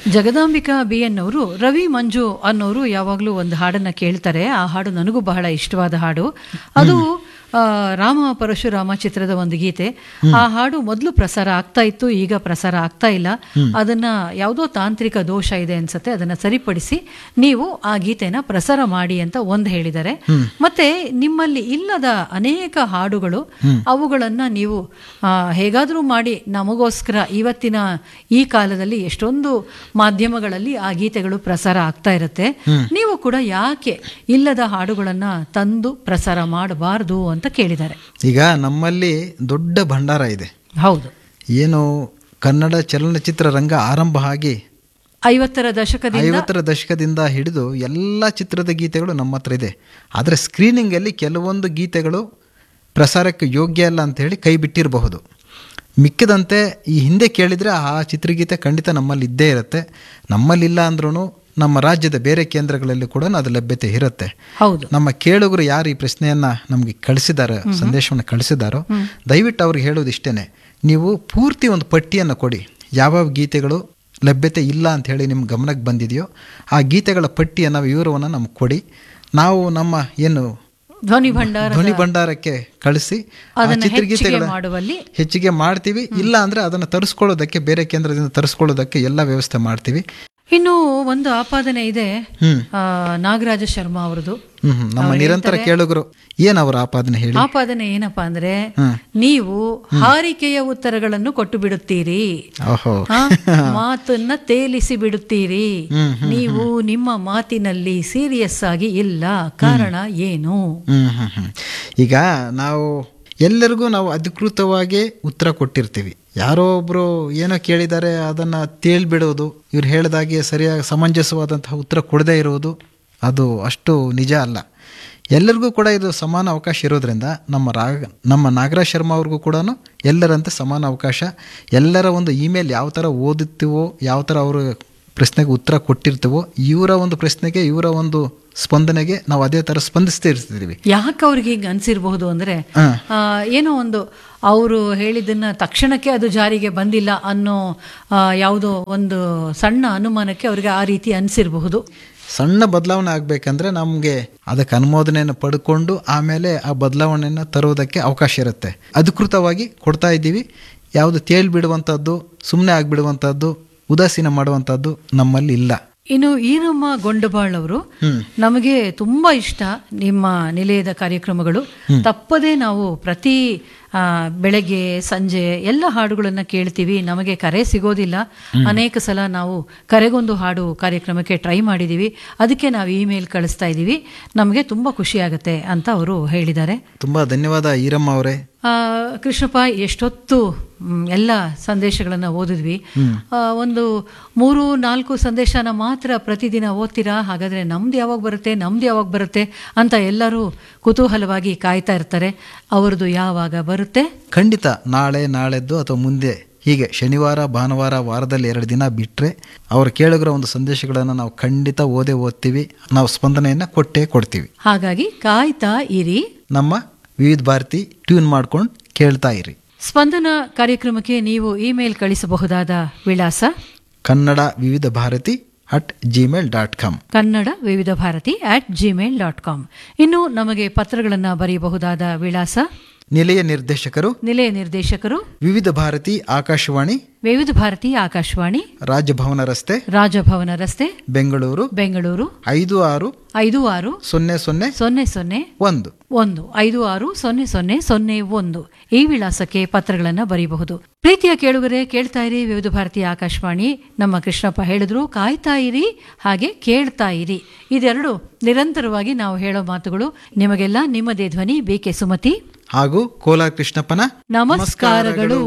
Jagadambika B N ಅವರು ರವಿ ಮಂಜು ಅನ್ನೋರು ಯಾವಾಗಲೂ ಒಂದು ಹಾಡನ್ನ ಕೇಳ್ತಾರೆ ಆ ಹಾಡು ನನಗೂ ಬಹಳ ಇಷ್ಟವಾದ ಹಾಡು ಅದು ಆ, ರಾಮ ಪರಶುರಾಮ ಚಿತ್ರದ ಒಂದು ಗೀತೆ ಆ ಹಾಡು ಮೊದಲು ಪ್ರಸಾರ ಆಗ್ತಾ ಇತ್ತು ಈಗ ಪ್ರಸಾರ ಆಗ್ತಾ ಇಲ್ಲ ಅದನ್ನ ಯಾವುದೋ ತಾಂತ್ರಿಕ ದೋಷ ಇದೆ ಅನ್ಸುತ್ತೆ ಅದನ್ನ ಸರಿಪಡಿಸಿ ನೀವು ಆ ಗೀತೆನ ಪ್ರಸಾರ ಮಾಡಿ ಅಂತ ಒಂದು ಹೇಳಿದ್ದಾರೆ ಮತ್ತೆ ನಿಮ್ಮಲ್ಲಿ ಇಲ್ಲದ ಅನೇಕ ಹಾಡುಗಳು ಅವುಗಳನ್ನ ನೀವು ಆ, ಹೇಗಾದ್ರೂ ಮಾಡಿ ನಮಗೋಸ್ಕರ ಇವತ್ತಿನ ಈ ಕಾಲದಲ್ಲಿ ಎಷ್ಟೊಂದು ಮಾಧ್ಯಮಗಳಲ್ಲಿ ಆ ಗೀತೆಗಳು ಪ್ರಸಾರ ಆಗ್ತಾ ಇರುತ್ತೆ ನೀವು ಕೂಡ ಯಾಕೆ ಇಲ್ಲದ ಹಾಡುಗಳನ್ನ ತಂದು ಪ್ರಸಾರ ಮಾಡಬಾರದು ಅಂತ ಕೇಳಿದ್ದಾರೆ ಈಗ ನಮ್ಮಲ್ಲಿ ದೊಡ್ಡ ಭಂಡಾರ ಇದೆ ಹೌದು ಏನು ಕನ್ನಡ ಚಲನಚಿತ್ರ ರಂಗ ಆರಂಭ ಆಗಿ ಐವತ್ತರ ದಶಕದಿಂದ ಐವತ್ತರ ದಶಕದಿಂದ ಹಿಡಿದು ಎಲ್ಲ ಚಿತ್ರದ ಗೀತೆಗಳು ನಮ್ಮ ಹತ್ರ ಇದೆ ಆದರೆ ಸ್ಕ್ರೀನಿಂಗಲ್ಲಿ ಕೆಲವೊಂದು ಗೀತೆಗಳು ಪ್ರಸಾರಕ್ಕೆ ಯೋಗ್ಯ ಅಲ್ಲ ಅಂತ ಹೇಳಿ ಕೈ ಬಿಟ್ಟಿರಬಹುದು ಮಿಕ್ಕಿದಂತೆ ಈ ಹಿಂದೆ ಕೇಳಿದರೆ ಆ ಚಿತ್ರಗೀತೆ ಖಂಡಿತ ನಮ್ಮಲ್ಲಿ ಇದ್ದೇ ಇರುತ್ತೆ ನಮ್ಮಲ್ಲಿಲ್ಲ ಅಂದ್ರೂ ನಮ್ಮ ರಾಜ್ಯದ ಬೇರೆ ಕೇಂದ್ರಗಳಲ್ಲಿ ಕೂಡ ಅದು ಲಭ್ಯತೆ ಇರುತ್ತೆ ಹೌದು ನಮ್ಮ ಕೇಳುಗರು ಯಾರು ಈ ಪ್ರಶ್ನೆಯನ್ನ ನಮಗೆ ಕಳಿಸಿದಾರೋ ಸಂದೇಶವನ್ನು ಕಳಿಸಿದಾರೋ ದಯವಿಟ್ಟು ಅವ್ರಿಗೆ ಹೇಳೋದು ಇಷ್ಟೇನೆ ನೀವು ಪೂರ್ತಿ ಒಂದು ಪಟ್ಟಿಯನ್ನು ಕೊಡಿ ಯಾವ್ಯಾವ ಗೀತೆಗಳು ಲಭ್ಯತೆ ಇಲ್ಲ ಅಂತ ಹೇಳಿ ನಿಮ್ಮ ಗಮನಕ್ಕೆ ಬಂದಿದೆಯೋ ಆ ಗೀತೆಗಳ ಪಟ್ಟಿಯನ್ನು ವಿವರವನ್ನು ನಮ್ಗೆ ಕೊಡಿ ನಾವು ನಮ್ಮ ಏನು ಧ್ವನಿ ಭಂಡಾರ ಧ್ವನಿ ಭಂಡಾರಕ್ಕೆ ಕಳಿಸಿ ಆ ಅದನ್ನ ಚಿತ್ರಗೀತೆಗಳ ಹೆಚ್ಚಿಗೆ ಮಾಡುವಲ್ಲಿ ಹೆಚ್ಚಿಗೆ ಮಾಡ್ತೀವಿ ಇಲ್ಲ ಅಂದ್ರೆ ಅದನ್ನು ತರಿಸ್ಕೊಳ್ಳೋದಕ್ಕೆ ಬೇರೆ ಕೇಂದ್ರದಿಂದ ತರಿಸ್ಕೊಳ್ಳೋದಕ್ಕೆ ಎಲ್ಲ ವ್ಯವಸ್ಥೆ ಮಾಡ್ತೀವಿ ಇನ್ನು ಒಂದು ಆಪಾದನೆ ಇದೆ ಹ್ಮ್ ಆ, ನಾಗರಾಜ ಶರ್ಮಾ ಅವರದು ಹ್ಮ್ ಹ್ಮ್. ನಮ್ಮ ನಿರಂತರ ಕೇಳುಗರು ಏನ್ ಅವರ ಆಪಾದನೆ ಹೇಳಿ ಆಪಾದನೆ ಏನಪ್ಪಾ ಅಂದ್ರೆ ಹ್ಮ್. ನೀವು ಹಾರಿಕೆಯ ಉತ್ತರಗಳನ್ನು ಕೊಟ್ಟು ಬಿಡುತ್ತೀರಿ ಓಹೋ ಆ, ಮಾತನ್ನ ತೇಲಿಸಿ ಬಿಡುತ್ತೀರಿ ನೀವು ನಿಮ್ಮ ಮಾತಿನಲ್ಲಿ ಸೀರಿಯಸ್ ಆಗಿ ಇಲ್ಲ ಕಾರಣ ಏನು ಹ್ಮ್ ಹ್ಮ್ ಹ್ಮ್. ಈಗ ನಾವು ಎಲ್ಲರಿಗೂ ನಾವು ಅಧಿಕೃತವಾಗಿ ಉತ್ತರ ಕೊಟ್ಟಿರ್ತೀವಿ ಯಾರೋ ಒಬ್ರು ಏನೋ ಕೇಳಿದ್ದಾರೆ ಅದನ್ನ ತೇಳ್ಬಿಡೋದು ಇವ್ರು ಹೇಳಿದಾಗೆ ಸರಿಯಾಗಿ ಸಮಂಜಸವಾದಂತಹ ಉತ್ತರ ಕೊಡದೇ ಇರುವುದು ಅದು ಅಷ್ಟು ನಿಜ ಅಲ್ಲ ಎಲ್ಲರಿಗೂ ಕೂಡ ಇದು ಸಮಾನ ಅವಕಾಶ ಇರೋದ್ರಿಂದ ನಮ್ಮ ರಾಗ ನಮ್ಮ ನಾಗರಾಜ್ ಶರ್ಮಾ ಅವ್ರಿಗೂ ಕೂಡ ಎಲ್ಲರಂತೆ ಸಮಾನ ಅವಕಾಶ ಎಲ್ಲರ ಒಂದು ಇಮೇಲ್ ಯಾವ ಥರ ಓದುತ್ತೀವೋ ಯಾವ ಥರ ಅವರು ಪ್ರಶ್ನೆಗೆ ಉತ್ತರ ಕೊಟ್ಟಿರ್ತೀವೋ ಇವರ ಒಂದು ಪ್ರಶ್ನೆಗೆ ಇವರ ಒಂದು ಸ್ಪಂದನೆಗೆ ನಾವು ಅದೇ ಥರ ಸ್ಪಂದಿಸ್ತಾ ಇರ್ತಿದ್ದೀವಿ ಯಾಕೆ ಅವ್ರಿಗೆ ಹಿಂಗೆ ಅನ್ಸಿರ್ಬಹುದು ಅಂದ್ರೆ ಹಾ. ಆ, ಏನೋ ಒಂದು ಅವರು ಹೇಳಿದ್ದನ್ನ ತಕ್ಷಣಕ್ಕೆ ಅದು ಜಾರಿಗೆ ಬಂದಿಲ್ಲ ಅನ್ನೋ ಆ, ಯಾವುದೋ ಒಂದು ಸಣ್ಣ ಅನುಮಾನಕ್ಕೆ ಅವ್ರಿಗೆ ಆ ರೀತಿ ಅನ್ಸಿರಬಹುದು ಸಣ್ಣ ಬದಲಾವಣೆ ಆಗಬೇಕಂದ್ರೆ ನಮಗೆ ಅದಕ್ಕೆ ಅನುಮೋದನೆಯನ್ನು ಪಡ್ಕೊಂಡು ಆಮೇಲೆ ಆ ಬದಲಾವಣೆಯನ್ನು ತರುವುದಕ್ಕೆ ಅವಕಾಶ ಇರುತ್ತೆ ಅಧಿಕೃತವಾಗಿ ಕೊಡ್ತಾ ಇದ್ದೀವಿ ಯಾವುದು ತೇಳ್ಬಿಡುವಂಥದ್ದು ಸುಮ್ಮನೆ ಆಗಿಬಿಡುವಂಥದ್ದು ಉದಾಸೀನ ಮಾಡುವಂಥದ್ದು ನಮ್ಮಲ್ಲಿ ಇಲ್ಲ ಇನ್ನು ಈರಮ್ಮ ಗೊಂಡಬಾಳ್ ಅವರು ನಮಗೆ ತುಂಬಾ ಇಷ್ಟ ನಿಮ್ಮ ನಿಲಯದ ಕಾರ್ಯಕ್ರಮಗಳು ತಪ್ಪದೇ ನಾವು ಪ್ರತಿ ಆ, ಬೆಳಗ್ಗೆ ಸಂಜೆ ಎಲ್ಲ ಹಾಡುಗಳನ್ನ ಕೇಳ್ತೀವಿ ನಮಗೆ ಕರೆ ಸಿಗೋದಿಲ್ಲ ಅನೇಕ ಸಲ ನಾವು ಕರೆಗೊಂದು ಹಾಡು ಕಾರ್ಯಕ್ರಮಕ್ಕೆ ಟ್ರೈ ಮಾಡಿದೀವಿ ಅದಕ್ಕೆ ನಾವು ಇಮೇಲ್ ಕಳಿಸ್ತಾ ಇದ್ದೀವಿ ನಮಗೆ ತುಂಬಾ ಖುಷಿ ಆಗುತ್ತೆ ಅಂತ ಅವರು ಹೇಳಿದ್ದಾರೆ ತುಂಬ ಧನ್ಯವಾದ ಈರಮ್ಮ ಅವರೇ ಆ, ಕೃಷ್ಣಪ್ಪ ಎಷ್ಟೊತ್ತು ಮ್, ಎಲ್ಲ ಸಂದೇಶಗಳನ್ನು ಓದಿದ್ವಿ ಆ, ಒಂದು ಮೂರು ನಾಲ್ಕು ಸಂದೇಶನ ಮಾತ್ರ ಪ್ರತಿದಿನ ಓದ್ತೀರಾ ಹಾಗಾದ್ರೆ ನಮ್ದು ಯಾವಾಗ ಬರುತ್ತೆ ನಮ್ದು ಯಾವಾಗ ಬರುತ್ತೆ ಅಂತ ಎಲ್ಲರೂ ಕುತೂಹಲವಾಗಿ ಕಾಯ್ತಾ ಇರ್ತಾರೆ ಅವರದು ಯಾವಾಗ ಬರುತ್ತೆ ಖಂಡಿತ ನಾಳೆ ನಾಳೆದ್ದು ಅಥವಾ ಮುಂದೆ ಹೀಗೆ ಶನಿವಾರ ಭಾನುವಾರ ವಾರದಲ್ಲಿ ಎರಡು ದಿನ ಬಿಟ್ಟರೆ ಅವ್ರ ಕೇಳುಗರ ಒಂದು ಸಂದೇಶಗಳನ್ನು ನಾವು ಖಂಡಿತ ಓದೇ ಓದ್ತೀವಿ ನಾವು ಸ್ಪಂದನೆಯನ್ನು ಕೊಟ್ಟೇ ಕೊಡ್ತೀವಿ ಹಾಗಾಗಿ ಕಾಯ್ತಾ ಇರಿ ನಮ್ಮ ವಿವಿಧ ಭಾರತಿ ಟ್ಯೂನ್ ಮಾಡ್ಕೊಂಡು ಕೇಳ್ತಾ ಇರಿ ಸ್ಪಂದನ ಕಾರ್ಯಕ್ರಮಕ್ಕೆ ನೀವು ಇಮೇಲ್ ಕಳಿಸಬಹುದಾದ ವಿಳಾಸ Kannada Vividh Bharati at Gmail dot com Kannada Vividh Bharati at Gmail dot com ಇನ್ನು ನಮಗೆ ಪತ್ರಗಳನ್ನು ಬರೆಯಬಹುದಾದ ವಿಳಾಸ ನಿಲಯ ನಿರ್ದೇಶಕರು ನಿಲಯ ನಿರ್ದೇಶಕರು ವಿವಿಧ ಭಾರತಿ ಆಕಾಶವಾಣಿ ವಿವಿಧ ಭಾರತಿ ಆಕಾಶವಾಣಿ ರಾಜಭವನ ರಸ್ತೆ ರಾಜಭವನ ರಸ್ತೆ ಬೆಂಗಳೂರು ಬೆಂಗಳೂರು ಐದು ಆರು ಐದು ಆರು ಸೊನ್ನೆ ಸೊನ್ನೆ ಸೊನ್ನೆ ಸೊನ್ನೆ ಒಂದು ಒಂದು ಐದು ಆರು ಸೊನ್ನೆ ಸೊನ್ನೆ ಸೊನ್ನೆ ಒಂದು ಈ ವಿಳಾಸಕ್ಕೆ ಪತ್ರಗಳನ್ನು ಬರೆಯಬಹುದು ಪ್ರೀತಿಯ ಕೇಳುಗರೆ ಕೇಳ್ತಾ ಇರಿ ವಿವಿಧ ಭಾರತೀಯ ಆಕಾಶವಾಣಿ ನಮ್ಮ ಕೃಷ್ಣಪ್ಪ ಹೇಳಿದ್ರು ಕಾಯ್ತಾ ಇರಿ ಹಾಗೆ ಕೇಳ್ತಾ ಇರಿ ಇದೆರಡು ನಿರಂತರವಾಗಿ ನಾವು ಹೇಳೋ ಮಾತುಗಳು ನಿಮಗೆಲ್ಲ ನಿಮ್ಮದೇ ಧ್ವನಿ ಬೇಕೆ ಸುಮತಿ ಹಾಗೂ ಕೋಲಾರ ಕೃಷ್ಣಪ್ಪನ ನಮಸ್ಕಾರಗಳು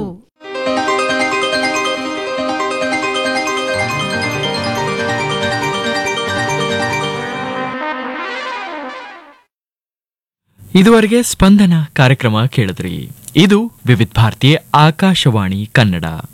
ಇದುವರೆಗೆ ಸ್ಪಂದನ ಕಾರ್ಯಕ್ರಮ ಕೇಳಿದ್ರಿ ಇದು ವಿವಿಧ ಭಾರತಿ ಆಕಾಶವಾಣಿ ಕನ್ನಡ